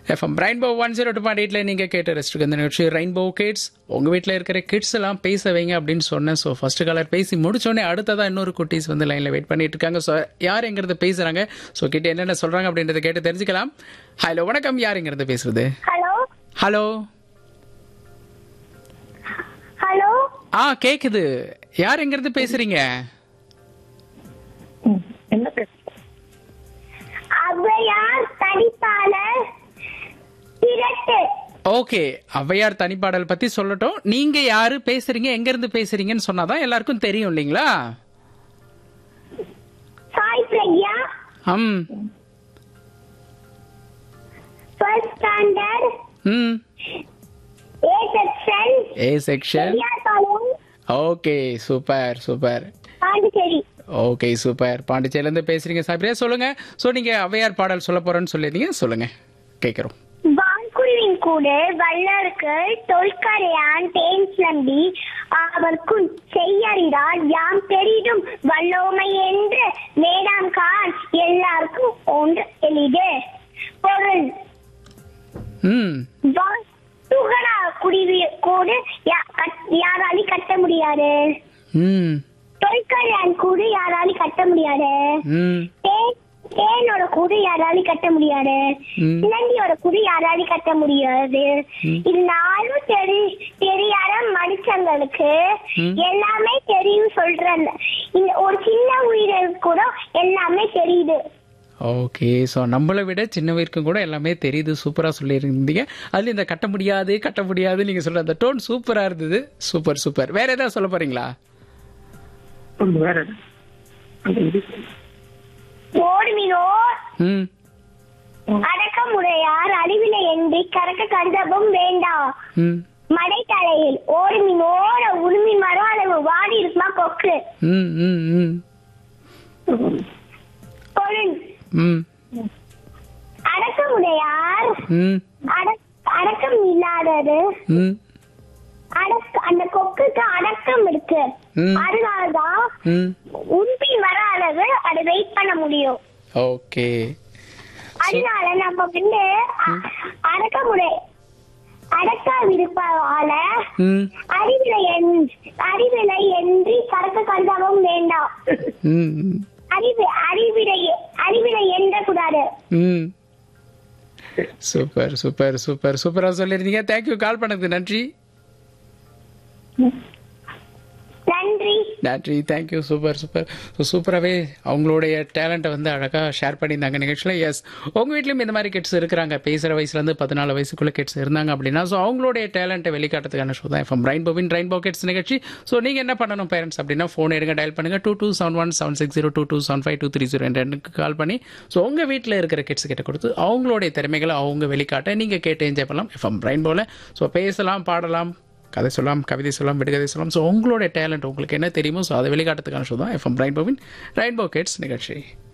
FM rainbow one zero two point எயிட்ல நீங்க கேட்ட ரெஸ்ட்டுக்கு இந்த நிகழ்ச்சி ரெயின்போ கிட்ஸ் உங்க வீட்டில் இருக்கிற கிட்ஸ் எல்லாம் பேச வைங்க அப்படின்னு சொன்னேன் ஸோ ஃபர்ஸ்ட் காலர் பேசி முடிச்சோடனே அடுத்ததா இன்னொரு குட்டீஸ் வந்து லைன்ல வெயிட் பண்ணிட்டு இருக்காங்க ஸோ யாருங்கிறது பேசுறாங்க ஸோ கிட்ட என்னென்ன சொல்றாங்க அப்படின்றத கேட்டு தெரிஞ்சுக்கலாம் ஹலோ வணக்கம் யாருங்கிறது பேசுறது ஹலோ ஹலோ ஹலோ ஆ கேக்குது யாருங்கிறது பேசுறீங்க என்ன பேச ஔவையார் தடிப்பாளர் திரட்டு ஓகே ஔவையார் தனிப்பாடல் பத்தி சொல்லட்டும் நீங்க யாரு பேசுறீங்க எங்க இருந்து பேசுறீங்கன்னு சொன்னாதான் எல்லாருக்கும் தெரியும் இல்லைங்களா சாய் பிரக்யா ம் ஃபர்ஸ்ட் ஸ்டாண்டர்ட் ம் A section A section Periyarpalayam okay super super Pondicherry okay super பாண்டிச்சேரில இருந்து பேசுறீங்க சாப்பிரியா சொல்லுங்க ஸோ நீங்க ஔவையார் பாடல் சொல்ல போறேன்னு சொல்லியிருந்தீங்க சொல்லுங்க கேட்குறோம் வான்குருவின் கூடு வல்லருக்கு தொல்கரையான் தேன் சிலம்பி அவர்க்கும் செய்யறிடால் யாம் பெரிதும் வல்லோமை என்று வேடாம் கான் எல்லாருக்கும் ஒன்று எளிது பொருள் ம் வா- துகடா குடிவி கூடு யா- கட்- யாராலையும் கட்ட முடியாது ம் தொல்கரையான் கூடு யாராலையும் கட்ட முடியாது ம் தேன் தேனோட கூடு யாராலையும் கட்ட முடியாது ம். சிலந்தியோட கூடு யாராலையும் கட்ட முடியாது இது நாலும் தெரி தெரியாத மனுஷங்களுக்கு ம். எல்லாமே தெரியும் சொல்றேன் இந்த ஒரு சின்ன உயிருக்கு கூட எல்லாமே தெரியுது ஓகே ஸோ நம்மளை விட சின்ன வரைக்கும் கூட எல்லாமே தெரியுது சூப்பராக சொல்லியிருந்தீங்க அதுல இந்த கட்ட முடியாது கட்ட முடியாது நீங்கள் சொல்ற அந்த டோன் சூப்பராக இருந்தது சூப்பர் சூப்பர் வேற ஏதாவது சொல்ல போறீங்களா ஒன்று வேற என்ன? அந்த இது ஓடுமினோ ம் அடக்கமுடையார் அழிவிலை என்று கறக்க கருதவும் வேண்டாம் ம் மடை தலையில் ஓடுமினோட உருமி மரம் அளவு வாடி இருக்குமா கொக்கு ம் ம் ம் பொருள் ம் அடக்கமுடையார் ம் அடக்- அடக்கம் இல்லாதது ம் அடக்க அந்த கொக்குக்கு அடக்கம் இருக்கு ம். அதனாலதான் ம் உருப்பி வர அளவு அதை வெயிட் பண்ண முடியும் ஓகே அதனால நம்ம வந்து அ- அடக்கமுடை அடக்க விருப்பால ம் அறிவிலை என்- அறிவிலை என்று கறக்க கருதவும் வேண்டாம் ம் ம், அறிவு அறிவிலை அறிவிலை என்ற கூடாது ம் சூப்பர் சூப்பர் சூப்பர் சூப்பராக சொல்லியிருந்தீங்க தேங்க்யூ கால் பண்ணதுக்கு நன்றி நன்றி நன்றி தேங்க்யூ சூப்பர் சூப்பர் ஸோ சூப்பராகவே அவங்களுடைய டேலண்ட்டை வந்து அழகாக ஷேர் பண்ணியிருந்தாங்க நிகழ்ச்சியில் எஸ் உங்கள் வீட்லேயும் இந்த மாதிரி கிட்ஸ் இருக்கிறாங்க பேசுகிற வயசுலேருந்து பதினாலு வயசுக்குள்ளே கிட்ஸ் இருந்தாங்க அப்படின்னா ஸோ அவங்களுடைய டேலண்ட்டை வெளிக்காட்டுறதுக்கான ஷோ தான் எஃப்எம் ரெயின்போ வின் ரெயின்போ கிட்ஸ் நிகழ்ச்சி ஸோ நீங்கள் என்ன பண்ணணும் பேரண்ட்ஸ் அப்படின்னா ஃபோன் எடுங்க டயல் பண்ணுங்கள் two two seven one seven six zero two two seven five two three zero ரெண்டுக்கு கால் பண்ணி ஸோ உங்கள் வீட்டில் இருக்கிற கிட்ஸ் கிட்ட கொடுத்து அவங்களுடைய திறமைகளை அவங்க வெளிக்காட்ட நீங்கள் கேட்டு என்ஜாய் பண்ணலாம் எஃப்எம் ரெயின்போவில் ஸோ பேசலாம் பாடலாம் கதை சொல்லலாம் கவிதை சொல்லலாம் விடுகதை சொல்லலாம் ஸோ உங்களுடைய டேலண்ட் உங்களுக்கு என்ன தெரியுமோ ஸோ அதை வெளிக்காட்டுறதுக்கான ஷோ தான் எஃப்எம் ரெயின்போவின் ரெயின்போ கிட்ஸ் நிகழ்ச்சி